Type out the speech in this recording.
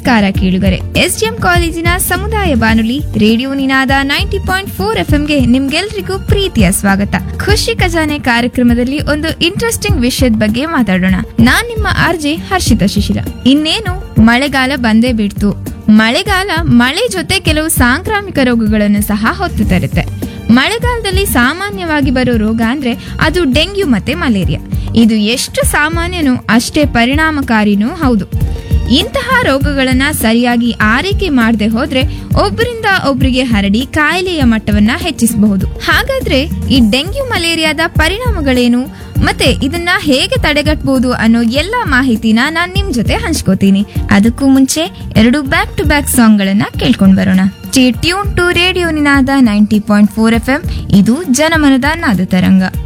ನಮಸ್ಕಾರ ಕೇಳುಗರೆ ಎಸ್ಡಿಎಂ ಕಾಲೇಜಿನ ಸಮುದಾಯ ಬಾನುಲಿ radio Ninada ninety point four ಎಫ್ಎಂಗೆ ನಿಮ್ಗೆಲ್ರಿಗೂ ಪ್ರೀತಿಯ ಸ್ವಾಗತ ಖುಷಿ ಖಜಾನೆ ಕಾರ್ಯಕ್ರಮದಲ್ಲಿ ಒಂದು ಇಂಟ್ರೆಸ್ಟಿಂಗ್ ವಿಷಯದ ಬಗ್ಗೆ ಮಾತಾಡೋಣ ನಾನ್ ನಿಮ್ಮ ಆರ್ಜೆ ಹರ್ಷಿತಾ ಶಿಶಿರ ಇನ್ನೇನು ಮಳೆಗಾಲ ಬಂದೇ ಬಿಡ್ತು ಮಳೆಗಾಲ ಮಳೆ ಜೊತೆ ಕೆಲವು ಸಾಂಕ್ರಾಮಿಕ ರೋಗಗಳನ್ನು ಸಹ ಹೊತ್ತು ತರುತ್ತೆ ಮಳೆಗಾಲದಲ್ಲಿ ಸಾಮಾನ್ಯವಾಗಿ ಬರೋ ರೋಗ ಅಂದ್ರೆ ಅದು ಡೆಂಗ್ಯೂ ಮತ್ತೆ ಮಲೇರಿಯಾ ಇದು ಎಷ್ಟು ಸಾಮಾನ್ಯನೋ ಅಷ್ಟೇ ಪರಿಣಾಮಕಾರಿನೂ ಹೌದು ಇಂತಹ ರೋಗಗಳನ್ನ ಸರಿಯಾಗಿ ಆರೈಕೆ ಮಾಡದೆ ಹೋದ್ರೆ ಒಬ್ಬರಿಂದ ಒಬ್ಬರಿಗೆ ಹರಡಿ ಕಾಯಿಲೆಯ ಮಟ್ಟವನ್ನ ಹೆಚ್ಚಿಸಬಹುದು ಹಾಗಾದ್ರೆ ಈ ಡೆಂಗ್ಯೂ ಮಲೇರಿಯಾದ ಪರಿಣಾಮಗಳೇನು ಮತ್ತೆ ಇದನ್ನ ಹೇಗೆ ತಡೆಗಟ್ಟಬಹುದು ಅನ್ನೋ ಎಲ್ಲಾ ಮಾಹಿತಿನ ನಾನ್ ನಿಮ್ ಜೊತೆ ಹಂಚ್ಕೋತೀನಿ ಅದಕ್ಕೂ ಮುಂಚೆ ಎರಡು ಬ್ಯಾಕ್ ಟು ಬ್ಯಾಕ್ ಸಾಂಗ್ ಗಳನ್ನ ಕೇಳ್ಕೊಂಡ್ ಬರೋಣ tune to radio Ninada ninety point four F M ಇದು ಜನಮನದ ನಾದ ತರಂಗ